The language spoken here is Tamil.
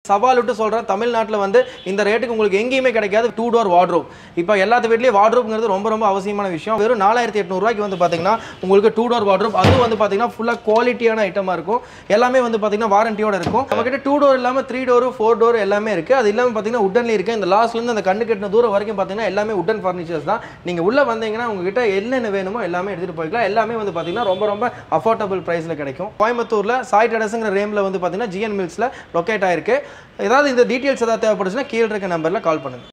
சவால் விட்டு சொல்கிறேன் தமிழ்நாட்டில் வந்து இந்த ரேட்டுக்கு உங்களுக்கு எங்கேயுமே கிடைக்காது டூ டோர் வார்ட்ரோப் இப்போ எல்லாத்து வீட்லேயும் வார்ட்ரோப்ங்கிறது ரொம்ப ரொம்ப அவசியமான விஷயம் வெறும் நாலாயிரத்தி எட்நூறுவாய்க்கு வந்து பார்த்தீங்கன்னா உங்களுக்கு டூ டோர் வார்ட்ரோப் அதுவும் வந்து பார்த்தீங்கன்னா ஃபுல்லாக குவாலிட்டியான ஐட்டமாக இருக்கும் எல்லாமே வந்து பார்த்தீங்கன்னா வாரண்டியோட இருக்கும் நம்மக்கிட்ட டூ டோர் இல்லாமல் த்ரீ டோர் ஃபோர் டோர் எல்லாமே இருக்குது அது இல்லாமல் பார்த்தீங்கன்னா உட்டன்லேயே இருக்குது இந்த லாஸ்ட்லேருந்து அந்த கண்ணு கட்டின தூரம் வரைக்கும் பார்த்தீங்கன்னா எல்லாமே உட்டன் ஃபர்னிச்சர்ஸ் தான் நீங்கள் உள்ளே வந்தீங்கன்னா உங்ககிட்ட என்னென்ன வேணுமோ எல்லாமே எடுத்துகிட்டு போய்க்கலாம் எல்லாமே வந்து பார்த்தீங்கன்னா ரொம்ப ரொம்ப அஃபோர்டபுள் ப்ரைஸில் கிடைக்கும் கோயம்புத்தூரில் சாய் டெடஸுங்கிற ரேமில் வந்து பார்த்தீங்கன்னா ஜிஎன் மில்ஸில் லொக்கேட் ஆயிருக்கு ஏதாவது இந்த டீட்டெயில்ஸ் ஏதாவது தேவைப்படுச்சுன்னா கீழே இருக்க நம்பரில் கால் பண்ணுங்கள்